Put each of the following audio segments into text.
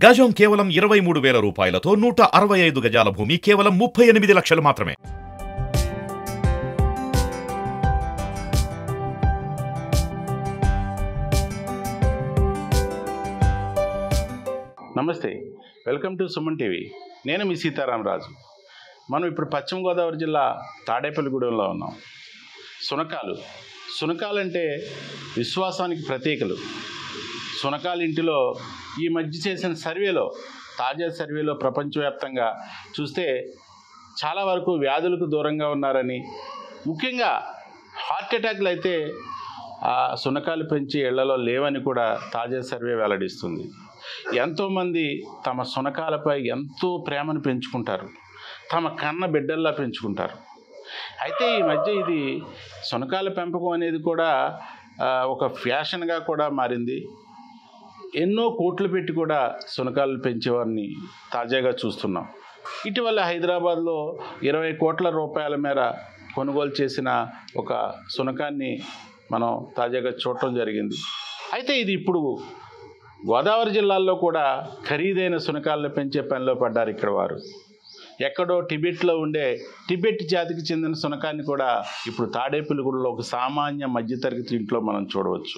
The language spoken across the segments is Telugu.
గజం కేవలం ఇరవై మూడు వేల రూపాయలతో నూట అరవై ఐదు గజాల భూమి కేవలం ముప్పై ఎనిమిది లక్షలు మాత్రమే నమస్తే వెల్కమ్ టు సుమన్ టీవీ నేను మీ సీతారామరాజు మనం ఇప్పుడు పశ్చిమ గోదావరి జిల్లా తాడేపల్లిగూడెంలో ఉన్నాం సునకాలు సునకాలు అంటే విశ్వాసానికి ప్రతీకలు సునకాల ఇంటిలో ఈ మధ్య చేసిన సర్వేలో తాజా సర్వేలో ప్రపంచవ్యాప్తంగా చూస్తే చాలా వరకు వ్యాధులకు దూరంగా ఉన్నారని ముఖ్యంగా హార్ట్ అటాక్లు అయితే ఆ సునకాలు పెంచి ఇళ్లలో లేవని కూడా తాజా సర్వే వెల్లడిస్తుంది ఎంతోమంది తమ సునకాలపై ఎంతో ప్రేమను పెంచుకుంటారు తమ కన్న బిడ్డల్లా పెంచుకుంటారు అయితే ఈ మధ్య ఇది సునకాల పెంపకం అనేది కూడా ఆ, ఒక ఫ్యాషన్గా కూడా మారింది ఎన్నో కోట్లు పెట్టి కూడా సునకాలు పెంచేవారిని తాజాగా చూస్తున్నాం ఇటీవల హైదరాబాద్లో ఇరవై కోట్ల రూపాయల మేర కొనుగోలు చేసిన ఒక సునకాన్ని మనం తాజాగా చూడటం జరిగింది అయితే ఇది ఇప్పుడు గోదావరి జిల్లాల్లో కూడా ఖరీదైన సునకాలను పెంచే పనిలో పడ్డారు ఇక్కడ వారు ఎక్కడో టిబెట్లో ఉండే టిబెట్ జాతికి చెందిన సునకాన్ని కూడా ఇప్పుడు తాడేపల్లిగూడలో ఒక సామాన్య మధ్యతరగతి ఇంట్లో మనం చూడవచ్చు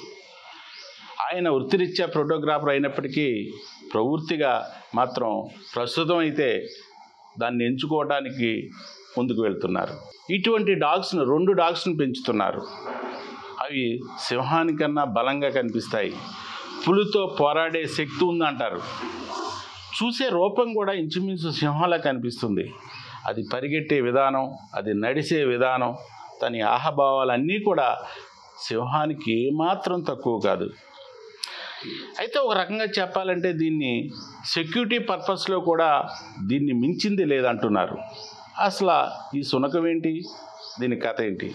ఆయన వృత్తిరీత్యా ఫోటోగ్రాఫర్ అయినప్పటికీ ప్రవృత్తిగా మాత్రం ప్రస్తుతం అయితే దాన్ని ఎంచుకోవడానికి ముందుకు వెళ్తున్నారు ఇటువంటి డాగ్స్ను రెండు డాగ్స్ను పెంచుతున్నారు అవి సింహానికన్నా బలంగా కనిపిస్తాయి పులితో పోరాడే శక్తి ఉందంటారు చూసే రూపం కూడా ఇంచుమించు సింహంలా కనిపిస్తుంది అది పరిగెట్టే విధానం అది నడిచే విధానం దాని ఆహభావాలన్నీ కూడా సింహానికి ఏమాత్రం తక్కువ కాదు అయితే ఒక రకంగా చెప్పాలంటే దీన్ని సెక్యూరిటీ పర్పస్లో కూడా దీన్ని మించింది లేదంటున్నారు అసలు ఈ సునకం ఏంటి దీని కథ ఏంటి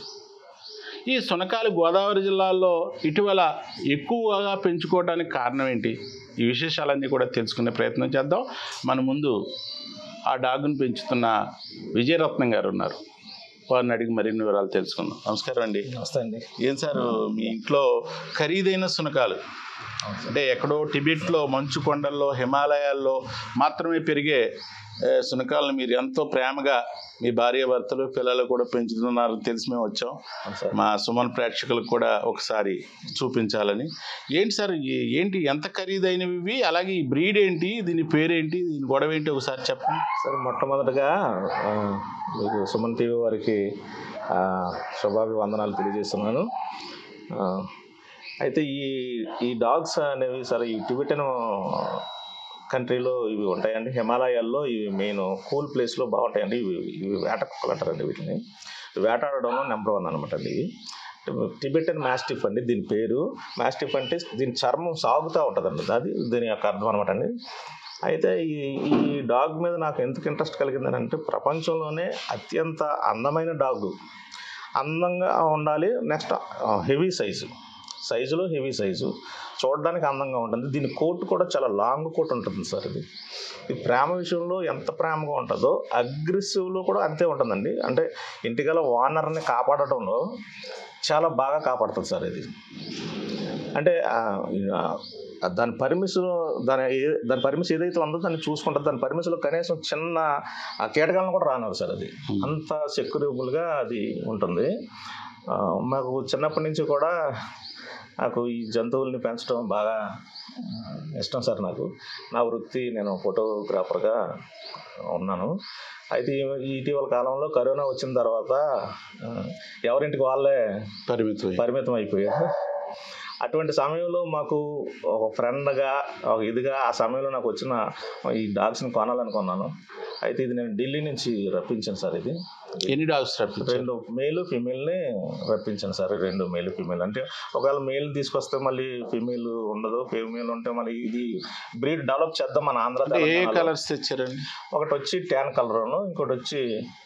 ఈ సునకాలు గోదావరి జిల్లాలో ఇటీవల ఎక్కువగా పెంచుకోవడానికి కారణం ఏంటి ఈ విశేషాలన్నీ కూడా తెలుసుకునే ప్రయత్నం చేద్దాం మన ముందు ఆ డాగ్ను పెంచుతున్న విజయరత్నం గారు ఉన్నారు వారిని అడిగి మరిన్ని వివరాలు తెలుసుకుందాం నమస్కారం అండి నమస్తే అండి ఏం సార్ మీ ఇంట్లో ఖరీదైన సునకాలు అంటే ఎక్కడో టిబెట్లో మంచు కొండల్లో హిమాలయాల్లో మాత్రమే పెరిగే ఏ, సునకాలను మీరు ఎంతో ప్రేమగా మీ భార్య భర్తలు పిల్లలు కూడా పెంచుతున్నారు తెలిసి మేము వచ్చాం అవును సార్ మా సుమన్ ప్రేక్షకులకు కూడా ఒకసారి చూపించాలని ఏంటి సార్ ఈ- ఏంటి ఎంత ఖరీదైనవి ఇవి అలాగే ఈ బ్రీడ్ ఏంటి దీని పేరేంటి దీని గొడవ ఏంటి ఒకసారి చెప్పండి సార్ మొట్టమొదటగా ఆ, మీకు సుమన్ టీవీ వారికి ఆ, శుభాభివందనాలు తెలియజేస్తున్నాను ఆ, అయితే ఈ ఈ డాగ్స్ అనేవి సార్ ఈ టిబెటన్ కంట్రీలో ఇవి ఉంటాయండి హిమాలయాల్లో ఇవి మెయిన్ కూల్ ప్లేస్లో బాగుంటాయండి ఇవి ఇవి వేట కుక్కలు అంటారండి వీటిని వేటాడడంలో నెంబర్ వన్ అనమాట అండి ఇవి టిబెటన్ మాస్టిఫ్ అండి దీని పేరు మాస్టిఫ్ అంటే దీని చర్మం సాగుతూ ఉంటుందండి అది దీని యొక్క అర్థం అనమాట అండి అయితే ఈ ఈ డాగ్ మీద నాకు ఎందుకు ఇంట్రెస్ట్ కలిగిందని అంటే ప్రపంచంలోనే అత్యంత అందమైన డాగ్ అందంగా ఉండాలి నెక్స్ట్ హెవీ సైజు సైజులో హెవీ సైజు చూడడానికి అందంగా ఉంటుంది దీని కోట్ కూడా చాలా లాంగ్ కోట్ ఉంటుంది సార్ ఇది ఈ ప్రేమ విషయంలో ఎంత ప్రేమగా ఉంటుందో అగ్రెసివ్లో కూడా అంతే ఉంటుందండి అంటే ఇంటిగల ఓనర్ని కాపాడటంలో చాలా బాగా కాపాడుతుంది సార్ ఇది అంటే ఆ, ఆ, దాని పర్మిషన్ దాని ఏ- దాని పర్మిషన్ ఏదైతే ఉందో దాన్ని చూసుకుంటుంది దాని పర్మిషన్లో కనీసం చిన్న ఆ కీటకాలను కూడా రానివ్వరు సార్ అది అంత సెక్యూరబుల్గా అది ఉంటుంది ఆ, మాకు చిన్నప్పటి నుంచి కూడా నాకు ఈ జంతువుల్ని పెంచడం బాగా ఆ, ఇష్టం సార్ నాకు నా వృత్తి నేను ఫోటోగ్రాఫర్గా ఉన్నాను అయితే ఈ- ఈ ఇటీవల కాలంలో కరోనా వచ్చిన తర్వాత ఆ, ఎవరింటికి వాళ్ళే పరిమితం పరిమితం అయిపోయారు అటువంటి సమయంలో మాకు ఒక ఫ్రెండ్గా ఒక ఇదిగా ఆ సమయంలో నాకు వచ్చిన ఈ డాగ్స్ని కొనాలనుకున్నాను అయితే ఇది నేను ఢిల్లీ నుంచి రప్పించాను సార్ ఇది ఎన్ని డాగ్స్ రప్పించారు రెండు మేలు ఫీమేల్ని రప్పించాను సార్ రెండు మేలు ఫీమేల్ అంటే ఒకవేళ మేల్ తీసుకొస్తే మళ్ళీ ఫీమేల్ ఉండదు ఫీమేల్ ఉంటే మళ్ళీ ఇది బ్రీడ్ డెవలప్ చేద్దాం మన ఆంధ్ర అంటే ఏ తెలంగాణలో. కలర్స్ తెచ్చారండి ఒకటి వచ్చి ట్యాన్ కలర్ ఇంకోటి వచ్చి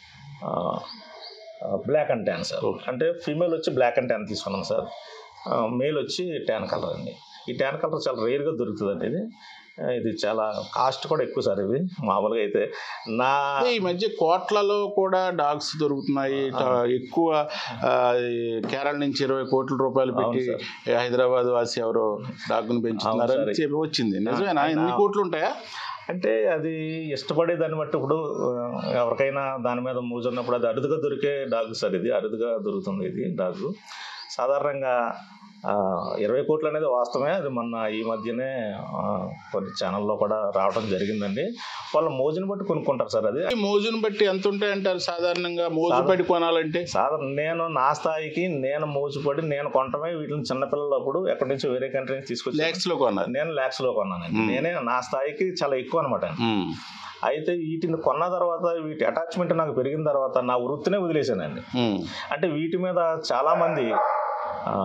black and tan sir Okay. అంటే ఫీమేల్ వచ్చి బ్లాక్ అండ్ ట్యాన్ తీసుకున్నాం సార్ మేల్ వచ్చి ట్యాన్ కలర్ అండి ఈ ట్యాన్ కలర్ చాలా రేర్గా దొరుకుతుంది అండి ఇది ఇది చాలా కాస్ట్ కూడా ఎక్కువ సార్ ఇవి మామూలుగా అయితే నా అదే ఈ మధ్య కోట్లలో కూడా డాగ్స్ దొరుకుతున్నాయి ట- ఎక్కువ ఆ, ఈ కేరళ నుంచి ఇరవై కోట్ల రూపాయలు పెట్టి అవును హైదరాబాద్ వాసి ఎవరో డాగ్ను పెంచుతున్నారు అవును అని సార్. చెప్పి వచ్చింది నిజమేనా ఆయన- ఎన్ని కోట్లు ఉంటాయా అంటే అది ఇష్టపడే దాన్ని బట్టి ఇప్పుడు ఆ, ఎవరికైనా దాని మీద మూజ్ ఉన్నప్పుడు అది అరుదుగా దొరికే డాగ్ సార్ ఇది అరుదుగా దొరుకుతుంది ఇది డాగ్ సాధారణంగా ఆ, ఇరవై కోట్లు అనేది వాస్తవమే అది మొన్న ఈ మధ్యనే ఆ, కొన్ని ఛానల్లో కూడా రావడం జరిగిందండి వాళ్ళ మోజుని బట్టి కొనుక్కుంటారు సార్ అది ఈ మోజును బట్టి ఎంత ఉంటాయి అంటారు సాధారణంగా మోజు సాధారణ- పడి కొనాలంటే సాధారణ నేను నా స్థాయికి నేను మోజుపడి నేను కొనటమే వీటిని చిన్నపిల్లలప్పుడు ఎక్కడి నుంచి వేరే కంట్రీ నుంచి తీసుకొచ్చి లాక్స్ లో కొన్నారు నేను ల్యాక్స్ లో కొన్నానండి మ్మ్. నేనే నా స్థాయికి చాలా ఎక్కువ అనమాట ఉమ్. అయితే వీటిని కొన్న తర్వాత వీటి అటాచ్మెంట్ నాకు పెరిగిన తర్వాత నా వృత్తినే వదిలేశానండి ఉమ్. అంటే వీటి మీద చాలామంది ఆ,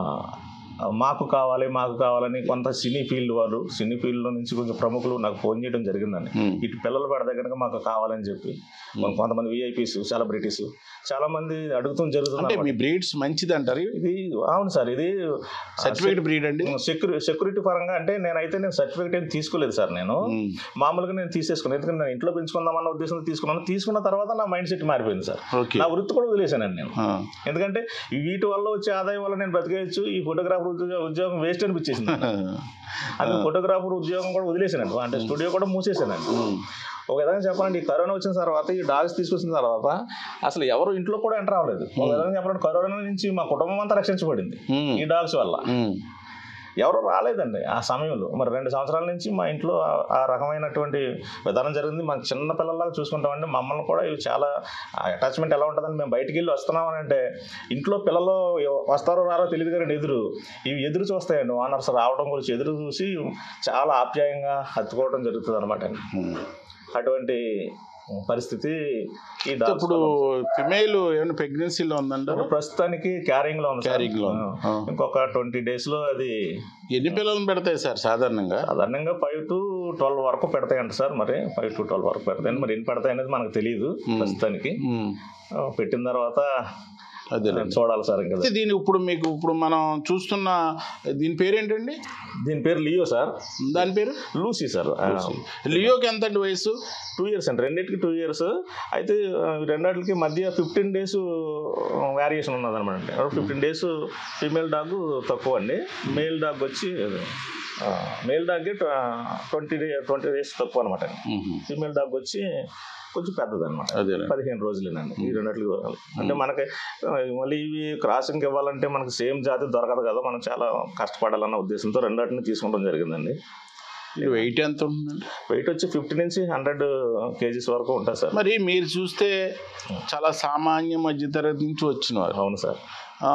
మాకు కావాలి మాకు కావాలని కొంత సినీ ఫీల్డ్ వాళ్ళు సినీ ఫీల్డ్లో నుంచి కొంచెం ప్రముఖులు నాకు ఫోన్ చేయడం జరిగిందండి ఉమ్. ఇటు పిల్లలు పెడితే కనుక మాకు కావాలని చెప్పి మన కొంతమంది విఐపీస్ సెలబ్రిటీస్ చాలా మంది అడుగుతూ అంటే జరుగుతుంది మీ బ్రీడ్స్ మంచిది అంటారు ఇది అవును సార్ ఇది సర్టిఫికేట్ బ్రీడ్ అండి సెక్యూరి సెక్యూరిటీ పరంగా అంటే నేనైతే నేను సర్టిఫికేట్ ఏం తీసుకోలేదు సార్ నేను ఉమ్. మామూలుగా నేను తీసేసుకున్నాను ఎందుకంటే నేను ఇంట్లో పెంచుకుందామన్న ఉద్దేశంతో తీసుకున్నాను తీసుకున్న తర్వాత నా మైండ్ సెట్ మారిపోయింది సార్ ఓకే నా వృత్తి కూడా వదిలేశానండి నేను ఆ. ఎందుకంటే వీటి వల్ల వచ్చే ఆదాయం వల్ల నేను బ్రతికేయచ్చు ఈ ఫోటోగ్రాఫర్ ఉద్యోగం ఉద్యోగం వేస్ట్ అనిపించేసింది అది ఫోటోగ్రాఫర్ ఉద్యోగం కూడా వదిలేసానండి అంటే స్టూడియో కూడా మూసేసానండి ఉమ్. ఒక విధంగా చెప్పాలంటే ఈ కరోనా వచ్చిన తర్వాత ఈ డాగ్స్ తీసుకొచ్చిన తర్వాత అసలు ఎవరు ఇంట్లో కూడా ఎంటర్ అవ్వలేదు ఒక విధంగా చెప్పాలంటే కరోనా నుంచి మా కుటుంబం అంతా రక్షించబడింది ఉమ్. ఈ డాగ్స్ వల్ల ఉమ్. ఎవరు రాలేదండి ఆ సమయంలో మరి రెండు సంవత్సరాల నుంచి మా ఇంట్లో ఆ- ఆ రకమైనటువంటి విధానం జరిగింది మా చిన్న పిల్లల్లాగా చూసుకుంటామండి మమ్మల్ని కూడా ఇవి చాలా అటాచ్మెంట్ ఎలా ఉంటుందని మేము బయటికి వెళ్ళి వస్తున్నామని అంటే ఇంట్లో పిల్లలు ఎవ- వస్తారో రారో తెలియదు కానీ ఎదురు ఇవి ఎదురు చూస్తాయండి ఓనర్స్ రావడం గురించి ఎదురు చూసి చాలా ఆప్యాయంగా హత్తుకోవడం జరుగుతుంది అనమాట ఉమ్. అటువంటి పరిస్థితి ఈ dogs ఇప్పుడు వల్ల. ఫిమేల్ ఏమైనా ప్రెగ్నెన్సీలో ఉందంటారు ఇప్పుడు ప్రస్తుతానికి క్యారింగ్ లో ఉంది సార్. Carrying లో ఉంది. ఆ. ఆ. ఇంకొక ట్వంటీ డేస్ లో అది ఎన్ని పిల్లలను పెడతాయి సార్ సాధారణంగా సాధారణంగా ఫైవ్ టు ట్వెల్వ్ వరకు పెడతాయంట సార్ మరి ఫైవ్ టు ట్వెల్వ్ వరకు పెడతాయండి మరి ఎన్ని పెడతాయి అనేది మనకు తెలియదు ప్రస్తుతానికి ఉమ్. ఆ, పెట్టిన తర్వాత అదే చూడాలి సార్ ఇంకా అయితే దీని ఇప్పుడు మీకు ఇప్పుడు మనం చూస్తున్న దీని పేరేంటండి దీని పేరు లియో సార్ దాని పేరు లూసీ సార్ లియోకి ఎంత అండి వయసు టూ ఇయర్స్ అండి రెండింటికి టూ ఇయర్స్ అయితే ఆ, రెండింటికి మధ్య ఫిఫ్టీన్ డేస్ వేరియేషన్ ఉన్నది అనమాట ఫిఫ్టీన్ డేస్ ఫీమేల్ డాగ్ తక్కువ అండి మేల్ డాగ్ వచ్చి male dog twenty day twenty days తక్కువ అనమాట ఫీమేల్ డాగ్ వచ్చి కొంచెం పెద్దది అనమాట అదే పదిహేను రోజులేనండి ఈ రెండిట్లు అంటే మనకి ఆ, మళ్ళీ ఇవి క్రాసింగ్ ఇవ్వాలంటే మనకి సేమ్ జాతి దొరకదు కదా మనం చాలా కష్టపడాలన్న ఉద్దేశంతో రెండింటిని తీసుకోవడం జరిగిందండి వెయిట్ ఎంత ఉంటుందండి వెయిట్ వచ్చి ఫిఫ్టీ నుంచి హండ్రెడ్ కేజీస్ వరకు ఉంటుంది సార్ మరి మీరు చూస్తే చాలా సామాన్య మధ్యతరగతి నుంచి వచ్చినవారు అవును సార్ ఆ,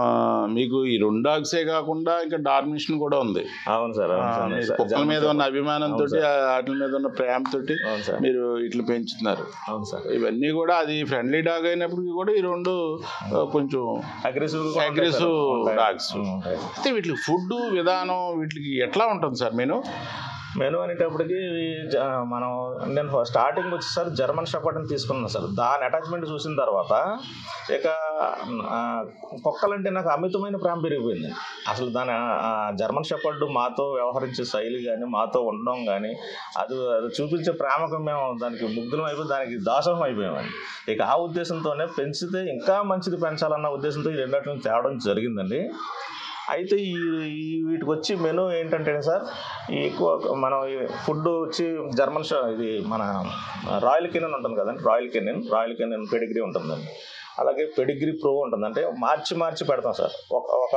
మీకు ఈ రెండు డాగ్సే కాకుండా ఇంకా డార్మిషన్ కూడా ఉంది అవును సార్ ఆ, అవును సార్ మీరు సార్. కుక్కల మీద ఉన్న అభిమానంతో అవును వాటి మీద ఉన్న ప్రేమతో అవును సార్ మీరు ఇట్లా పెంచుతున్నారు అవును సార్ ఇవన్నీ కూడా అది ఫ్రెండ్లీ డాగ్ అయినప్పటికీ కూడా ఈ రెండు ఆ, కొంచెం అగ్రెసివ్ Aggressive dogs. అయితే వీటికి ఫుడ్ విధానం వీటికి ఎట్లా ఉంటుంది సార్ నేను మెను అనేటప్పటికి ఇవి జ- మనం నేను స్టార్టింగ్ వచ్చేసరి జర్మన్ షెపర్డ్ని తీసుకున్నాను సార్ దాని అటాచ్మెంట్ చూసిన తర్వాత ఇక ఆ, కుక్కలంటే నాకు అమితమైన ప్రేమ పెరిగిపోయింది అసలు దాని ఆ, జర్మన్ షెపర్డ్ మాతో వ్యవహరించే శైలి కానీ మాతో ఉండడం కానీ అది అది చూపించే ప్రేమకు మేము దానికి ముగ్ధులం అయిపోయి దానికి దాసోహం అయిపోయామండి ఇక ఆ ఉద్దేశంతోనే పెంచితే ఇంకా మంచిది పెంచాలన్న ఉద్దేశంతో ఈ రెండింటిని తేవడం జరిగిందండి అయితే ఈ ఈ వీటికి వచ్చి మెను ఏంటంటే సార్ ఈ ఎక్కువ మనం ఫుడ్ వచ్చి జర్మన్ షా ఇది మన రాయల్ కెనన్ ఉంటుంది కదండి Royal Canin Royal Canin Pedigree ఉంటుందండి అలాగే పెడిగ్రీ ప్రో ఉంటుంది అంటే మార్చి మార్చి పెడతాం సార్ ఒక ఒక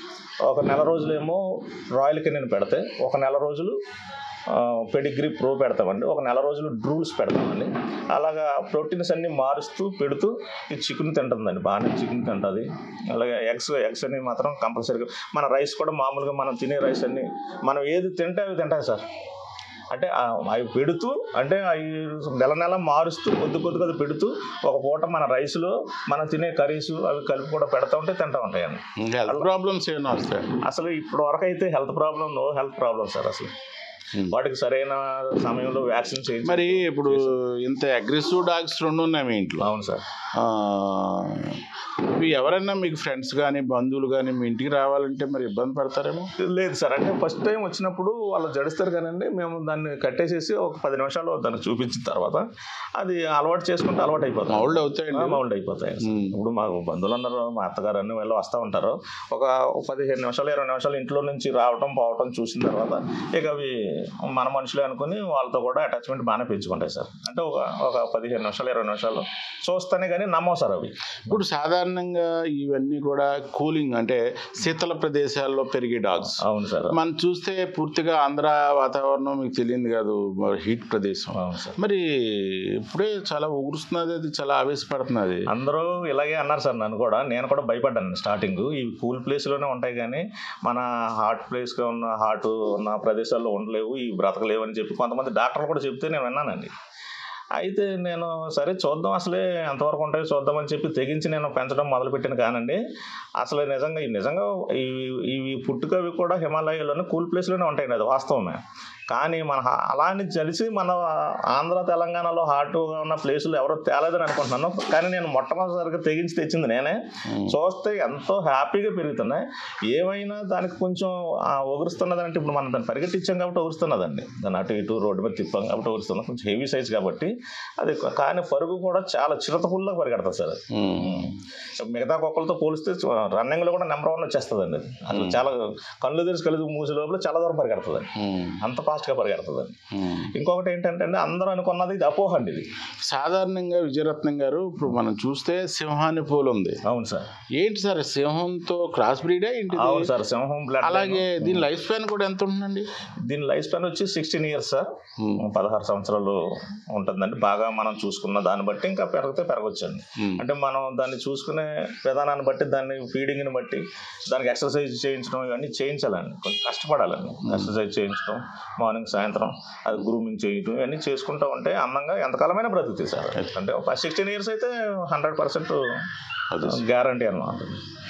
ఒక నెల రోజులేమో రాయల్ కెనన్ పెడితే ఒక నెల రోజులు పెడిగ్రీ ప్రో పెడతామండి ఒక నెల రోజులు డ్రూల్స్ పెడతామండి అలాగా ప్రోటీన్స్ అన్ని మారుస్తూ పెడుతూ ఈ చికెన్ తింటుందండి బాగానే చికెన్ తింటుంది అలాగే ఎగ్స్ ఎగ్స్ అన్ని మాత్రం కంపల్సరీగా మన రైస్ కూడా మామూలుగా మనం తినే రైస్ అన్ని మనం ఏది తింటే అవి తింటాయి సార్ అంటే ఆ అవి పెడుతూ అంటే అవి నెల నెల మారుస్తూ కొద్ది కొద్దిగా అది పెడుతూ ఒక పూట మన రైస్లో మనం తినే కర్రీస్ అవి కలిపి కూడా పెడతా ఉంటే తింటా ఉంటాయండి హెల్త్ ప్రాబ్లమ్స్ ఏమైనా వస్తాయి అసలు ఇప్పటి వరకు అయితే health problem no health problem sir అసలు వాటికి సరైన సమయంలో వ్యాక్సిన్ చేయించి మరి ఇప్పుడు ఇంత అగ్రెసివ్ డాగ్స్ రెండు ఉన్నాయి మీ ఇంట్లో అవును సార్ ఆ, ఇవి ఎవరైనా మీకు ఫ్రెండ్స్ కానీ బంధువులు కానీ మీ ఇంటికి రావాలంటే మరి ఇబ్బంది పడతారేమో లేదు సార్ అంటే ఫస్ట్ టైం వచ్చినప్పుడు వాళ్ళు జడుస్తారు కానండి మేము దాన్ని కట్టేసేసి ఒక పది నిమిషాలు దాన్ని చూపించిన తర్వాత అది అలవాటు చేసుకుంటే అలవాటు అయిపోతుంది మౌల్డ్ అవుతాయండి మౌల్డ్ అయిపోతాయి ఉమ్. ఇప్పుడు మాకు బంధువులు ఉన్నారు మా అత్తగారు అన్ని వాళ్ళు వస్తూ ఉంటారు ఒక పదిహేను నిమిషాలు ఇరవై నిమిషాలు ఇంట్లో నుంచి రావటం పోవటం చూసిన తర్వాత ఇక అవి మన మనుషులే అనుకుని వాళ్ళతో కూడా అటాచ్మెంట్ బాగానే పెంచుకుంటాయి సార్ అంటే ఒక ఒక పదిహేను నిమిషాలు ఇరవై నిమిషాలు చూస్తేనే కానీ నమ్మవు సార్ అవి ఇప్పుడు సాధారణంగా ఇవన్నీ కూడా కూలింగ్ అంటే శీతల ప్రదేశాల్లో పెరిగే డాగ్స్ అవును సార్ మనం చూస్తే పూర్తిగా ఆంధ్ర వాతావరణం మీకు తెలియదు కాదు హీట్ ప్రదేశం అవును సార్ మరి ఇప్పుడే చాలా ఊరుస్తున్నది అది చాలా ఆవేశపడుతున్నది అందరూ ఇలాగే అన్నారు సార్ నన్ను కూడా నేను కూడా భయపడ్డాను స్టార్టింగ్ ఈ కూల్ ప్లేస్లోనే ఉంటాయి కానీ మన హాట్ ప్లేస్గా ఉన్న హాట్ ఉన్న ప్రదేశాల్లో ఉండలేవు ఈ బ్రతకలేవు అని చెప్పి కొంతమంది డాక్టర్లు కూడా చెప్తే నేను విన్నానండి అయితే నేను సరే చూద్దాం అసలే ఎంతవరకు ఉంటాయో చూద్దామని చెప్పి తెగించి నేను పెంచడం మొదలుపెట్టాను కానండి అసలు నిజంగా ఈ నిజంగా ఇవి ఇవి పుట్టుకవి కూడా హిమాలయాల్లోనే కూల్ ప్లేస్లోనే ఉంటాయండి అది వాస్తవమే కానీ మన హా- అలాని తెలిసి మన ఆంధ్ర తెలంగాణలో హాట్గా ఉన్న ప్లేసులు ఎవరో తేలేదని అనుకుంటున్నాను కానీ నేను మొట్టమొదటిసారిగా తెగించి తెచ్చింది నేనే చూస్తే ఎంతో హ్యాపీగా పెరుగుతున్నాయి ఏమైనా దానికి కొంచెం ఆ, ఒగురుస్తున్నదంటే ఇప్పుడు మనం దాన్ని పరిగెట్టించాం కాబట్టి ఒగురుస్తున్నదండి దాన్ని అటు ఇటు రోడ్డు మీద తిప్పాం కాబట్టి ఒగురుస్తున్నాం కొంచెం హెవీ సైజ్ కాబట్టి అది కానీ పరుగు కూడా చాలా చిరతపుల్లా పరిగెడతారు సార్ అది మిగతా కుక్కలతో పోలిస్తే రన్నింగ్లో కూడా నెంబర్ వన్ వచ్చేస్తుందండి అది అసలు చాలా కళ్ళు తెరిచి కళ్ళు మూసి లోపల చాలా దూరం పరిగెడుతుంది అంత ఫాస్ట్గా పరిగెడుతుంది ఇంకొకటి ఏంటంటే అండి అందరూ అనుకున్నది ఇది అపోహ అండి ఇది సాధారణంగా విజయరత్నం గారు ఇప్పుడు మనం చూస్తే సింహాన్ని పూలు ఉంది అవును సార్ ఏంటి సార్ సింహంతో క్రాస్ బ్రీడే ఏంటి అవును సార్ సింహం బ్లడ్ అలాగే దీని లైఫ్ స్పాన్ కూడా ఎంత ఉంటుందండి దీని లైఫ్ స్పాన్ వచ్చి సిక్స్టీన్ ఇయర్స్ సార్ పదహారు సంవత్సరాలు ఉంటుందండి బాగా మనం చూసుకున్న దాన్ని బట్టి ఇంకా పెరిగితే పెరగొచ్చండి అంటే మనం దాన్ని చూసుకునే విధానాన్ని బట్టి దాన్ని ఫీడింగ్ని బట్టి దానికి ఎక్సర్సైజ్ చేయించడం ఇవన్నీ చేయించాలండి కొంచెం కష్టపడాలండి ఎక్సర్సైజ్ చేయించడం మార్నింగ్ సాయంత్రం అది గ్రూమింగ్ చేయటం ఇవన్నీ చేసుకుంటూ ఉంటే అందంగా ఎంతకాలమైనా బ్రతుకుతాయి సార్ అంటే ఒక సిక్స్టీన్ ఇయర్స్ అయితే హండ్రెడ్ పర్సెంట్ గ్యారంటీ అనమాట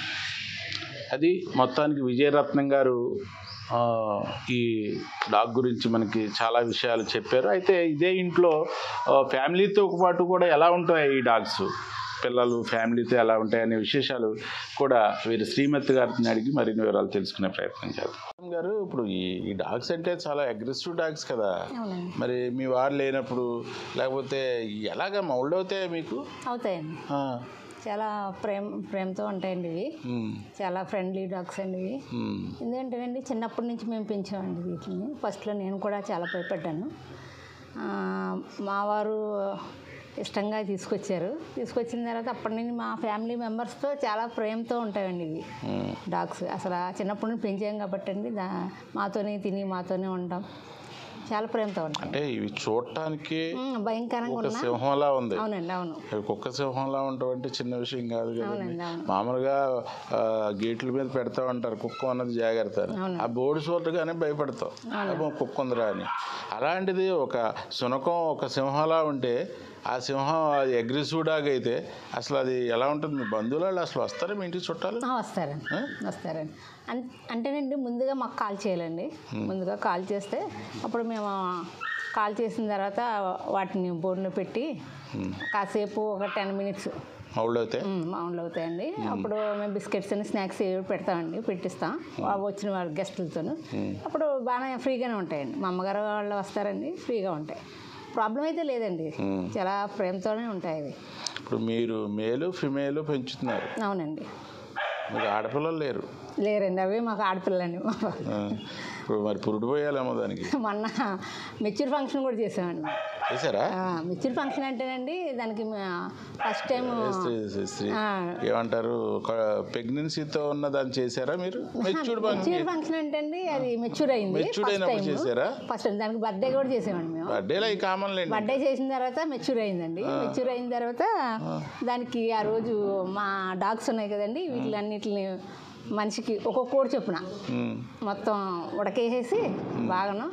అది మొత్తానికి విజయరత్నం గారు ఆ, ఈ డాగ్ గురించి మనకి చాలా విషయాలు చెప్పారు అయితే ఇదే ఇంట్లో ఆ, ఫ్యామిలీతో పాటు కూడా ఎలా ఉంటాయి ఈ డాగ్స్ పిల్లలు ఫ్యామిలీతో ఎలా ఉంటాయి అనే విశేషాలు కూడా వీరు శ్రీమతి గారిని అడిగి మరిన్ని వివరాలు తెలుసుకునే ప్రయత్నం చేద్దాం గారు ఇప్పుడు ఈ ఈ డాగ్స్ అంటే చాలా అగ్రెసివ్ డాగ్స్ కదా అవునండి మరి మీ వారు లేనప్పుడు లేకపోతే ఎలాగ మౌల్డ్ అవుతాయి మీకు అవుతాయండి ఆ, చాలా ప్రేమ ప్రేమతో ఉంటాయండి ఇవి ఉమ్, చాలా ఫ్రెండ్లీ డాగ్స్ అండి ఇవి ఉమ్, ఎందుకంటేనండి చిన్నప్పటి నుంచి మేము పెంచామండి వీటిని ఫస్ట్లో నేను కూడా చాలా భయపడ్డాను ఆ, మా వారు ఇష్టంగా తీసుకొచ్చారు తీసుకొచ్చిన తర్వాత అప్పటి నుంచి మా ఫ్యామిలీ మెంబర్స్తో చాలా ప్రేమతో ఉంటాయండి ఇవి ఉమ్. డాగ్స్ అసలు ఆ చిన్నప్పటి నుంచి పెంచాం కాబట్టి అండి దా మాతోనే తిని మాతోనే ఉంటాం చాలా ప్రేమతో ఉంటాం అంటే ఇవి చూడటానికి ఉమ్, భయంకరంగా ఒక ఉన్నా సింహంలా ఉంది అవునండి అవును అవి కుక్క సింహంలా ఉండటం అంటే చిన్న విషయం కాదు కదండి అవునండి అవును మామూలుగా ఆ, గేట్ల మీద పెడతా ఉంటారు కుక్క అన్నది జాగ్రత్త అని. అవును. ఆ బోర్డు చూడగానే భయపడతాం అబ్బో కుక్క ఉందిరా అని అలాంటిది ఒక శునకం ఒక సింహంలా ఉంటే ఆ సింహం అది అగ్రెసివ్ డాగ్ అయితే అసలు అది ఎలా ఉంటుంది మీ బంధువులు వాళ్ళు అసలు వస్తారా మీ ఇంటికి చుట్టాలు ఆ, వస్తారండి వస్తారండి అన్ అంటేనండి ముందుగా మాకు కాల్ చేయాలండి ముందుగా కాల్ చేస్తే అప్పుడు మేము కాల్ చేసిన తర్వాత వాటిని బోర్డులో పెట్టి కాసేపు ఒక టెన్ మినిట్స్ మౌళ్ళు అయితే మామూలు అవుతాయండి అప్పుడు మేము బిస్కెట్స్ అని స్నాక్స్ ఏవి పెడతామండి పెట్టిస్తాం వా- వచ్చిన వాళ్ళ గెస్టులతో అప్పుడు బాగానే ఫ్రీగానే ఉంటాయండి మా అమ్మగారు వాళ్ళు వస్తారండి ఫ్రీగా ఉంటాయి ప్రాబ్లం అయితే లేదండి చాలా ప్రేమతోనే ఉంటాయి అవి ఇప్పుడు మీరు మేలు ఫిమేలు పెంచుతున్నారు అవునండి మీకు ఆడపిల్లలు లేరు లేరండి అవే మాకు ఆడపిల్లండి ఆ, ఇప్పుడు మరి పురుడు పోయాలేమో దానికి మొన్న మెచ్యూర్ ఫంక్షన్ కూడా చేసామండి చేశారా మెచ్యూర్ ఫంక్షన్ అంటేనండి దానికి ఫస్ట్ టైం స్త్రీ- స్త్రీ- స్త్రీ ఏమంటారు ప్రెగ్నెన్సీతో ఉన్న దాన్ని చేశారా మీరు మెచ్యూర్డ్ మెచ్యూర్ ఫంక్షన్ అంటే అండి అది మెచ్యూర్ అయింది మెచ్యూర్డ్ అయినప్పుడు చేశారా ఫస్ట్ దానికి బర్త్డే కూడా చేసామండి మేము బర్త్డేలో అవి కామన్ లేండి బర్త్డే చేసిన తర్వాత మెచ్యూర్ అయిందండి మెచ్యూర్ అయిన తర్వాత దానికి ఆ రోజు మా డాగ్స్ ఉన్నాయి కదండి వీటిలన్నిటిని మనిషికి ఒక్కొక్క కోడి చొప్పున ఉమ్, మొత్తం ఉడకేసేసి బాగాను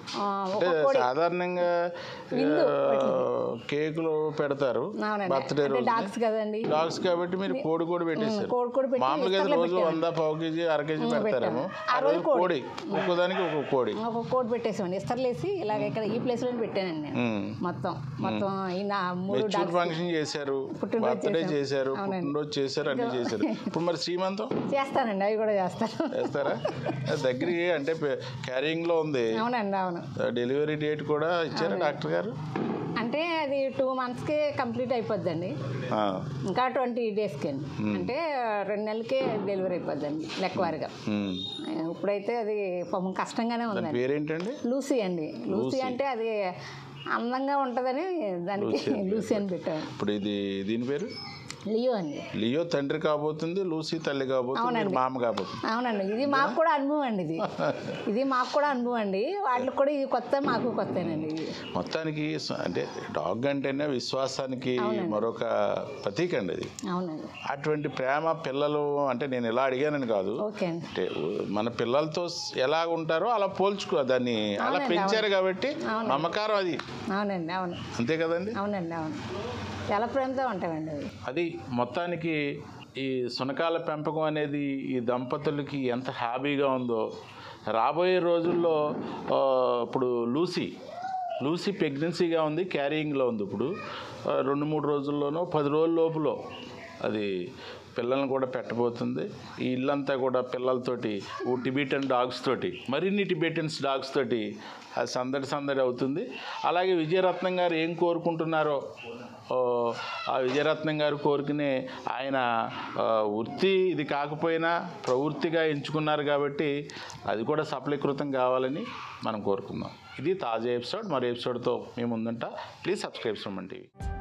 ఆ, అంటే ఒక కోడి సాధారణంగా విందు ఆ, కేకులు పెడతారు అవునండి బర్త్డే అంటే రోజు డాగ్స్ కదండి డాగ్స్ కాబట్టి మీరు కోడి కూడా పెట్టేశారు కోడి కూడా పెట్టి మామూలుగా ఇస్తర్లో రోజు పెట్టాను. వంద పావు కేజీ అర కేజీ పెడతారేమో పెట్టాను. ఆ ఆ రోజు రోజు కోడి ఒక్కోదానికి ఒక కోడి ఒక కోడి పెట్టేసామండి ఇస్తర్లేసి ఇలాగ ఇక్కడ ఈ ప్లేస్లో పెట్టానండి నేను ఉమ్. మొత్తం మొత్తం ఈ నా మూడు మెచ్యూర్ డాగ్స్ ఫంక్షన్ చేశారు పుట్టినరోజు బర్త్డే చేశాం. చేశారు అవునండి. పుట్టినరోజు చేశారు అన్ని చేశారు ఇప్పుడు మరి శ్రీమంతం చేస్తానండి అవి కూడా చేస్తాను చేస్తారా దగ్గరికి అంటే క్యారింగ్ లో ఉంది అవునండి అవును డెలివరీ డేట్ కూడా ఇచ్చారా డాక్టర్ గారు అంటే అది టూ మంత్స్కి కంప్లీట్ అయిపోద్దండి ఆ, ఇంకా ట్వంటీ డేస్కి అండి అంటే రెండు నెలలకే డెలివరీ అయిపోద్దండి లెక్కవారిగా ఉమ్. ఇప్పుడైతే అది పాపం కష్టంగానే దాని ఉందండి పేరేంటండి లూసీ అండి లూసీ అంటే అది అందంగా ఉంటుందని దానికి లూసీ అని పెట్టాను ఇప్పుడు ఇది దీని పేరు లియో అండి లియో తండ్రి కాబోతుంది లూసీ తల్లి కాబోతుంది మీరు మామ కాబోతుంది అవునండి ఇది మాకు కూడా అనుభవం అండి ఇది ఇది మాకు కూడా అనుభవం అండి వాటికి కూడా ఇది కొత్త మాకు కొత్తేనండి ఇది మొత్తానికి స- అంటే డాగ్ అంటేనే విశ్వాసానికి మరొక ప్రతీక అండి అది అవునండి అటువంటి ప్రేమ పిల్లలు అంటే నేను ఎలా అడిగానని కాదు ఓకే అండి అంటే మన పిల్లలతో స్- ఎలా ఉంటారో అలా పోల్చుకో దాన్ని అలా అవునండి, పెంచారు కాబట్టి అవునండి. మమకారం అది అవునండి అవును అంతే కదండి అవునండి అవును చాలా ప్రేమతో ఉంటామండి అవి అది మొత్తానికి ఈ సునకాల పెంపకం అనేది ఈ దంపతులకి ఎంత హ్యాపీగా ఉందో రాబోయే రోజుల్లో ఆ, ఇప్పుడు లూసీ లూసీ ప్రెగ్నెన్సీగా ఉంది క్యారియింగ్లో ఉంది ఇప్పుడు ఆ, రెండు మూడు రోజుల్లోనో పది రోజుల లోపులో అది పిల్లల్ని కూడా పెట్టబోతుంది ఈ ఇల్లంతా కూడా పిల్లలతోటి ఓ టిబిటన్ డాగ్స్ తోటి మరిన్ని టిబెటన్స్ డాగ్స్ తోటి అది సందడి సందడి అవుతుంది అలాగే విజయరత్నం గారు ఏం కోరుకుంటున్నారో ఓ, ఆ విజయరత్నం గారు కోరుకునే ఆయన ఆ, వృత్తి ఇది కాకపోయినా ప్రవృత్తిగా ఎంచుకున్నారు కాబట్టి అది కూడా సఫలీకృతం కావాలని మనం కోరుకుందాం ఇది తాజా ఎపిసోడ్ మరో ఎపిసోడ్తో మేము ముందుంటా ప్లీజ్ సబ్స్క్రైబ్ సుమన్ టీవీ